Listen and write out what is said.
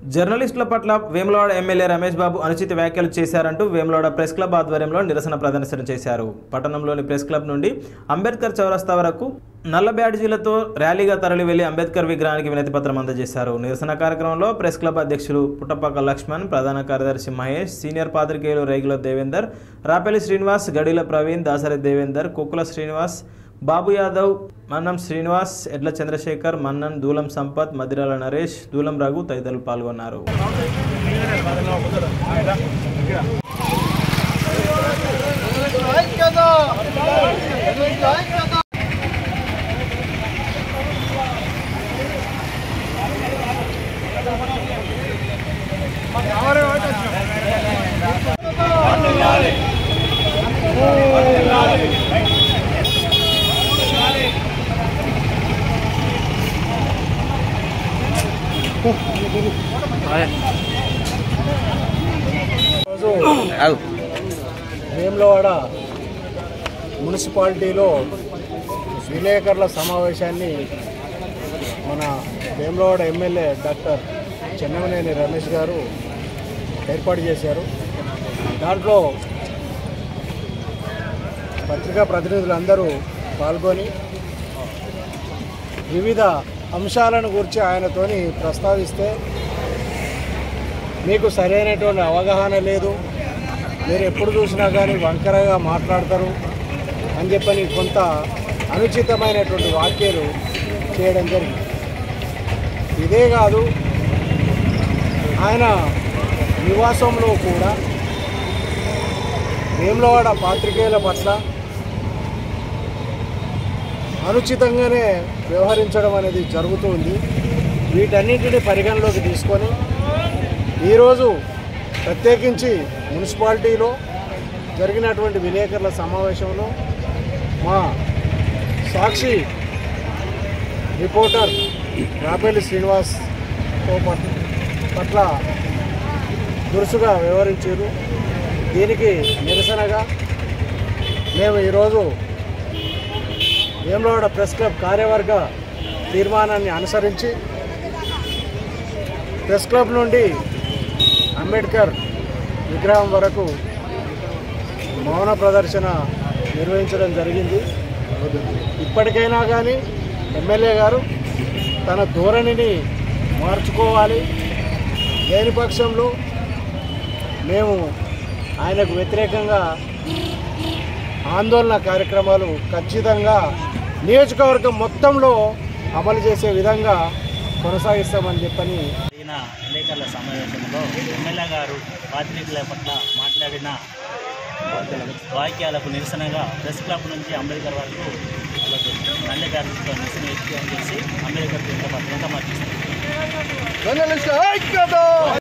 జర్నలిస్టుల పట్ల వేములవాడ ఎమ్మెల్యే రమేష్ బాబు అనుచిత వ్యాఖ్యలు చేశారంటూ వేములవాడ ప్రెస్ క్లబ్ ఆధ్వర్యంలో నిరసన ప్రదర్శన చేశారు పట్టణంలోని ప్రెస్ క్లబ్ నుండి అంబేద్కర్ చౌరస్తా వరకు నల్ల బ్యాడ్జీలతో ర్యాలీగా తరలి వెళ్లి అంబేద్కర్ విగ్రహానికి వినతి పత్రం అందజేశారు నిరసన కార్యక్రమంలో ప్రెస్ క్లబ్ అధ్యక్షులు పుట్టపాక లక్ష్మణ్ ప్రధాన కార్యదర్శి మహేష్ సీనియర్ పాత్రికేయులు రేగుల దేవేందర్ రాపెల్లి శ్రీనివాస్ గడిల ప్రవీణ్ దాసరి దేవేందర్ కుక్కుల శ్రీనివాస్ బాబు యాదవ్ మన్నం శ్రీనివాస్ ఎడ్ల చంద్రశేఖర్ మన్నన్ దూలం సంపత్ మదిరాల నరేష్ దూలం రఘు తదితరులు పాల్గొన్నారు రోజు వేములవాడ మున్సిపాలిటీలో విలేకరుల సమావేశాన్ని మన వేములవాడ ఎమ్మెల్యే డాక్టర్ చెన్నమనేని రమేష్ గారు ఏర్పాటు చేశారు దాంట్లో పత్రికా ప్రతినిధులందరూ పాల్గొని వివిధ అంశాలను గురించి ఆయనతోని ప్రస్తావిస్తే మీకు సరైనటువంటి అవగాహన లేదు మీరు ఎప్పుడు చూసినా కానీ వంకరగా మాట్లాడతారు అని చెప్పని కొంత అనుచితమైనటువంటి వ్యాఖ్యలు చేయడం జరిగింది ఇదే కాదు ఆయన నివాసంలో కూడా వేములవాడ పాత్రికేయుల పట్ల అనుచితంగానే వ్యవహరించడం అనేది జరుగుతుంది వీటన్నింటినీ పరిగణలోకి తీసుకొని ఈరోజు ప్రత్యేకించి మున్సిపాలిటీలో జరిగినటువంటి విలేకరుల సమావేశంలో మా సాక్షి రిపోర్టర్ రాపల్లి శ్రీనివాస్ పట్ల దురుసుగా వ్యవహరించారు దీనికి నిరసనగా మేము ఈరోజు వేములవాడ ప్రెస్ క్లబ్ కార్యవర్గ తీర్మానాన్ని అనుసరించి ప్రెస్ క్లబ్ నుండి అంబేద్కర్ విగ్రహం వరకు మౌన ప్రదర్శన నిర్వహించడం జరిగింది ఇప్పటికైనా కానీ ఎమ్మెల్యే గారు తన ధోరణిని మార్చుకోవాలి లేని పక్షంలో మేము ఆయనకు వ్యతిరేకంగా ఆందోళన కార్యక్రమాలు ఖచ్చితంగా నియోజకవర్గం మొత్తంలో అమలు చేసే విధంగా కొనసాగిస్తామని చెప్పని జరిగిన విలేకరుల సమావేశంలో ఎమ్మెల్యే గారు పాత్రికుల పట్ల మాట్లాడిన వాక్యాలకు నిరసనగా ప్రెస్ క్లబ్ నుంచి అంబేద్కర్ వరకు వాళ్ళకు నల్లె గారితో నిరసన వ్యక్తం చేసి అంబేద్కర్ పత్రిక మర్చిస్తారు